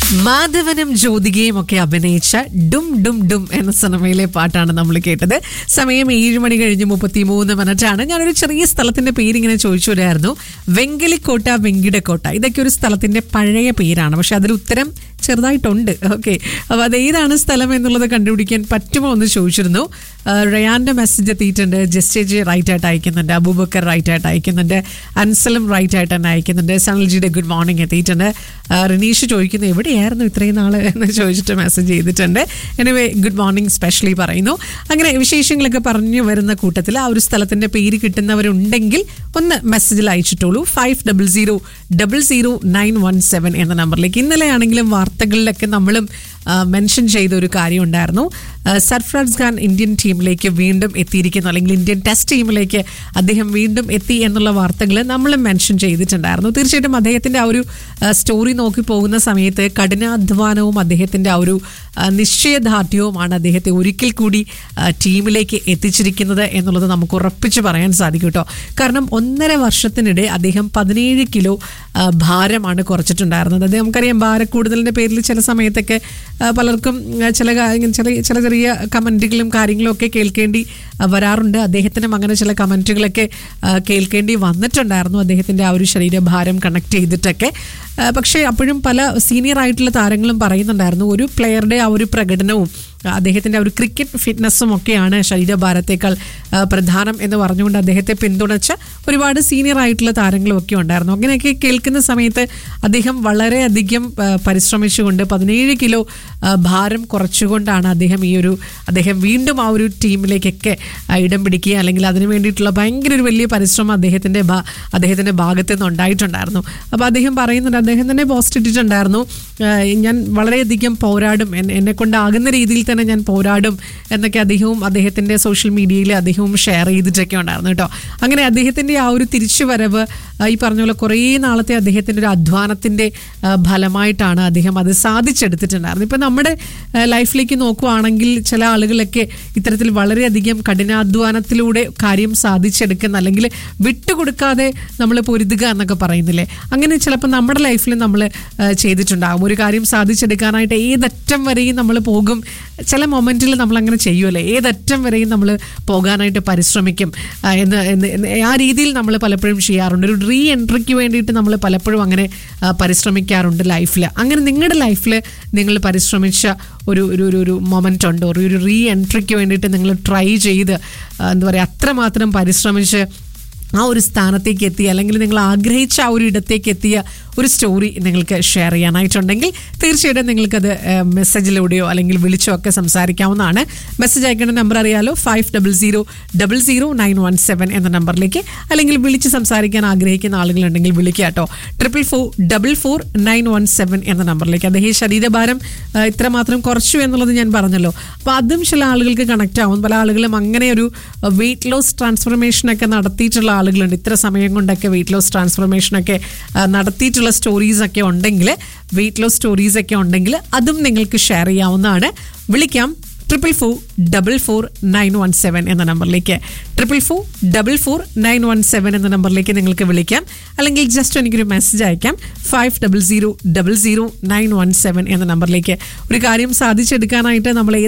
മാധവനും ജ്യോതികയും ഒക്കെ അഭിനയിച്ച ഡും ഡും ഡും എന്ന സിനിമയിലെ പാട്ടാണ് നമ്മൾ കേട്ടത് സമയം ഏഴ് മണി കഴിഞ്ഞ് മുപ്പത്തി മൂന്ന് മിനിറ്റാണ് ഞാനൊരു ചെറിയ സ്ഥലത്തിന്റെ പേര് ഇങ്ങനെ ചോദിച്ചു വരായിരുന്നു വെങ്കലിക്കോട്ട വെങ്കിടക്കോട്ട ഇതൊക്കെ ഒരു സ്ഥലത്തിന്റെ പഴയ പേരാണ് പക്ഷെ അതിൽ ഉത്തരം ചെറുതായിട്ടുണ്ട് ഓക്കെ അപ്പോൾ അത് ഏതാണ് സ്ഥലം എന്നുള്ളത് കണ്ടുപിടിക്കാൻ പറ്റുമോ എന്ന് ചോദിച്ചിരുന്നു ആ, റയാന്റെ മെസ്സേജ് എത്തിയിട്ടുണ്ട് ജസ്റ്റേജ് റൈറ്റ് ആയിട്ട് അയക്കുന്നുണ്ട് അബൂബക്കർ റൈറ്റ് ആയിട്ട് അയക്കുന്നുണ്ട് അൻസലും റൈറ്റ് ആയിട്ട് തന്നെ അയക്കുന്നുണ്ട് സനൽജിയുടെ ഗുഡ് മോർണിംഗ് എത്തിയിട്ടുണ്ട് ആ, റിനീഷ് ചോദിക്കുന്നു എവിടെയായിരുന്നു ഇത്രയും നാള് എന്ന് ചോദിച്ചിട്ട് മെസ്സേജ് ചെയ്തിട്ടുണ്ട് എനിവേ ഗുഡ് മോർണിംഗ് സ്പെഷ്യലി പറയുന്നു അങ്ങനെ വിശേഷങ്ങളൊക്കെ പറഞ്ഞു വരുന്ന കൂട്ടത്തിൽ ആ ഒരു സ്ഥലത്തിന്റെ പേര് കിട്ടുന്നവരുണ്ടെങ്കിൽ ഒന്ന് മെസ്സേജിൽ അയച്ചിട്ടുള്ളൂ five double zero double zero nine one seven എന്ന നമ്പറിലേക്ക് ഇന്നലെ ആണെങ്കിലും വാർത്തകളിലൊക്കെ നമ്മളും മെൻഷൻ ചെയ്ത ഒരു കാര്യം ഉണ്ടായിരുന്നു ആ, സർഫറാസ് ഖാൻ ഇന്ത്യൻ ടീമിലേക്ക് വീണ്ടും എത്തിയിരിക്കുന്നു അല്ലെങ്കിൽ ഇന്ത്യൻ ടെസ്റ്റ് ടീമിലേക്ക് അദ്ദേഹം വീണ്ടും എത്തി എന്നുള്ള വാർത്തകൾ നമ്മളും മെൻഷൻ ചെയ്തിട്ടുണ്ടായിരുന്നു തീർച്ചയായിട്ടും അദ്ദേഹത്തിന്റെ ആ ഒരു ആ, സ്റ്റോറി നോക്കി പോകുന്ന സമയത്ത് കഠിനാധ്വാനവും അദ്ദേഹത്തിന്റെ ആ ഒരു ആ, നിശ്ചയദാർഢ്യവുമാണ് അദ്ദേഹത്തെ ഒരിക്കൽ കൂടി ആ, ടീമിലേക്ക് എത്തിച്ചിരിക്കുന്നത് എന്നുള്ളത് നമുക്ക് ഉറപ്പിച്ച് പറയാൻ സാധിക്കും കേട്ടോ കാരണം ഒന്നര വർഷത്തിനിടെ അദ്ദേഹം പതിനേഴ് കിലോ ആ, ഭാരമാണ് കുറച്ചിട്ടുണ്ടായിരുന്നത് അത് നമുക്കറിയാം ഭാരക്കൂടുതലിന്റെ പേരിൽ ചില സമയത്തൊക്കെ ആ, പലർക്കും ആ, ചില കാ- ഇങ്ങനെ ചില ചില ചെറിയ കമന്റുകളും കാര്യങ്ങളും ഒക്കെ കേൾക്കേണ്ടി ആ, വരാറുണ്ട് അദ്ദേഹത്തിനും അങ്ങനെ ചില കമന്റുകളൊക്കെ ആ, കേൾക്കേണ്ടി വന്നിട്ടുണ്ടായിരുന്നു അദ്ദേഹത്തിന്റെ ആ ഒരു ശരീരഭാരം കണക്ട് ചെയ്തിട്ടൊക്കെ ആ, പക്ഷേ അപ്പോഴും പല സീനിയർ ആയിട്ടുള്ള താരങ്ങളും പറയുന്നുണ്ടായിരുന്നു ഒരു പ്ലെയറുടെ ആ ഒരു പ്രകടനവും ആ, അദ്ദേഹത്തിന്റെ ആ ഒരു ക്രിക്കറ്റ് ഫിറ്റ്നസ്സും ഒക്കെയാണ് ശരീരഭാരത്തേക്കാൾ ആ, പ്രധാനം എന്ന് പറഞ്ഞുകൊണ്ട് അദ്ദേഹത്തെ പിന്തുണച്ച ഒരുപാട് സീനിയർ ആയിട്ടുള്ള താരങ്ങളും ഒക്കെ ഉണ്ടായിരുന്നു അങ്ങനെയൊക്കെ കേൾക്കുന്ന സമയത്ത് അദ്ദേഹം വളരെയധികം ആ, പരിശ്രമിച്ചുകൊണ്ട് പതിനേഴ് കിലോ ആ, ഭാരം കുറച്ചുകൊണ്ടാണ് അദ്ദേഹം ഈ ഒരു അദ്ദേഹം വീണ്ടും ആ ഒരു ടീമിലേക്കൊക്കെ ആ, ഇടം പിടിക്കുക അല്ലെങ്കിൽ അതിന് വേണ്ടിയിട്ടുള്ള ഭയങ്കര ഒരു വലിയ പരിശ്രമം അദ്ദേഹത്തിന്റെ ഭാ- അദ്ദേഹത്തിന്റെ ഭാഗത്ത് നിന്ന് ഉണ്ടായിട്ടുണ്ടായിരുന്നു അപ്പോൾ അദ്ദേഹം പറയുന്നുണ്ട് അദ്ദേഹം തന്നെ പോസ്റ്റ് ഇട്ടിട്ടുണ്ടായിരുന്നു ആ, ഞാൻ വളരെയധികം പോരാടും എന്നെ എന്നെ കൊണ്ടാകുന്ന രീതിയിൽ തന്നെ ഞാൻ പോരാടും എന്നൊക്കെ അദ്ദേഹവും അദ്ദേഹത്തിന്റെ സോഷ്യൽ മീഡിയയിൽ അദ്ദേഹവും ഷെയർ ചെയ്തിട്ടൊക്കെ ഉണ്ടായിരുന്നു കേട്ടോ അങ്ങനെ അദ്ദേഹത്തിന്റെ ആ ഒരു തിരിച്ചുവരവ് ആ, ഈ പറഞ്ഞ പോലെ കുറേ നാളത്തെ അദ്ദേഹത്തിന്റെ ഒരു അധ്വാനത്തിന്റെ ആ, ഫലമായിട്ടാണ് അദ്ദേഹം അത് സാധിച്ചെടുത്തിട്ടുണ്ടായിരുന്നത് ഇപ്പം നമ്മുടെ ആ, ലൈഫിലേക്ക് നോക്കുവാണെങ്കിൽ ചില ആളുകളൊക്കെ ഇത്തരത്തിൽ വളരെയധികം കഠിനാധ്വാനത്തിലൂടെ കാര്യം സാധിച്ചെടുക്കുന്ന അല്ലെങ്കിൽ വിട്ടുകൊടുക്കാതെ നമ്മൾ പൊരുതുക എന്നൊക്കെ പറയുന്നില്ലേ അങ്ങനെ ചിലപ്പോൾ നമ്മുടെ ലൈഫിൽ നമ്മൾ ചെയ്തിട്ടുണ്ടാകും ഒരു കാര്യം സാധിച്ചെടുക്കാനായിട്ട് ഏതറ്റം വരെയും നമ്മൾ പോകും ചില മൊമെന്റിൽ നമ്മൾ അങ്ങനെ ചെയ്യുമല്ലേ ഏതറ്റം വരെയും നമ്മൾ പോകാനായിട്ട് പരിശ്രമിക്കും ആ, എന്ന് എന്ന് എന്ന് ആ രീതിയിൽ നമ്മൾ പലപ്പോഴും ചെയ്യാറുണ്ട് ഒരു റീ എൻട്രിക്ക് വേണ്ടിയിട്ട് നമ്മൾ പലപ്പോഴും അങ്ങനെ ആ, പരിശ്രമിക്കാറുണ്ട് ലൈഫിൽ അങ്ങനെ നിങ്ങളുടെ ലൈഫിൽ നിങ്ങൾ പരിശ്രമിച്ച ഒരു ഒരു ഒരു ഒരു മൊമെൻ്റ് ഉണ്ടോ ഒരു ഒരു റീ എൻട്രിക്ക് വേണ്ടിയിട്ട് നിങ്ങൾ ട്രൈ ചെയ്ത് ആ, എന്താ പറയുക അത്രമാത്രം പരിശ്രമിച്ച് ആ ഒരു സ്ഥാനത്തേക്ക് എത്തി അല്ലെങ്കിൽ നിങ്ങൾ ആഗ്രഹിച്ച ആ ഒരു ഇടത്തേക്ക് എത്തിയ ഒരു സ്റ്റോറി നിങ്ങൾക്ക് ഷെയർ ചെയ്യാനായിട്ടുണ്ടെങ്കിൽ തീർച്ചയായിട്ടും നിങ്ങൾക്കത് ഏഹ്, മെസ്സേജിലൂടെയോ അല്ലെങ്കിൽ വിളിച്ചോ ഒക്കെ സംസാരിക്കാവുന്നതാണ് മെസ്സേജ് അയക്കേണ്ട നമ്പർ അറിയാലോ five double zero double zero nine one seven എന്ന നമ്പറിലേക്ക് അല്ലെങ്കിൽ വിളിച്ച് സംസാരിക്കാൻ ആഗ്രഹിക്കുന്ന ആളുകളുണ്ടെങ്കിൽ വിളിക്കുക കേട്ടോ triple four double four nine one seven എന്ന നമ്പറിലേക്ക് അദ്ദേഹം ശരീരഭാരം ഏഹ്, ഇത്രമാത്രം കുറച്ചു എന്നുള്ളത് ഞാൻ പറഞ്ഞല്ലോ അപ്പോൾ അതും ചില ആളുകൾക്ക് കണക്ട് ആവും പല ആളുകളും അങ്ങനെ ഒരു വെയിറ്റ് ലോസ് ട്രാൻസ്ഫർമേഷൻ ഒക്കെ നടത്തിയിട്ടുള്ള ആളുകളുണ്ട് ഇത്ര സമയം കൊണ്ടൊക്കെ വെയിറ്റ് ലോസ് ട്രാൻസ്ഫർമേഷൻ ഒക്കെ ആ, നടത്തിയിട്ടുള്ള സ്റ്റോറീസ് ഒക്കെ ഉണ്ടെങ്കിൽ വെയിറ്റ് ലോസ് സ്റ്റോറീസ് ഒക്കെ ഉണ്ടെങ്കിൽ അതും നിങ്ങൾക്ക് ഷെയർ ചെയ്യാവുന്നതാണ് വിളിക്കാം triple four double four nine one seven എന്ന നമ്പറിലേക്ക് triple four double four nine one seven എന്ന നമ്പറിലേക്ക് നിങ്ങൾക്ക് വിളിക്കാം അല്ലെങ്കിൽ ജസ്റ്റ് എനിക്കൊരു മെസ്സേജ് അയക്കാം five double zero double zero nine one seven എന്ന നമ്പറിലേക്ക് ഒരു കാര്യം സാധിച്ചെടുക്കാനായിട്ട് നമ്മൾ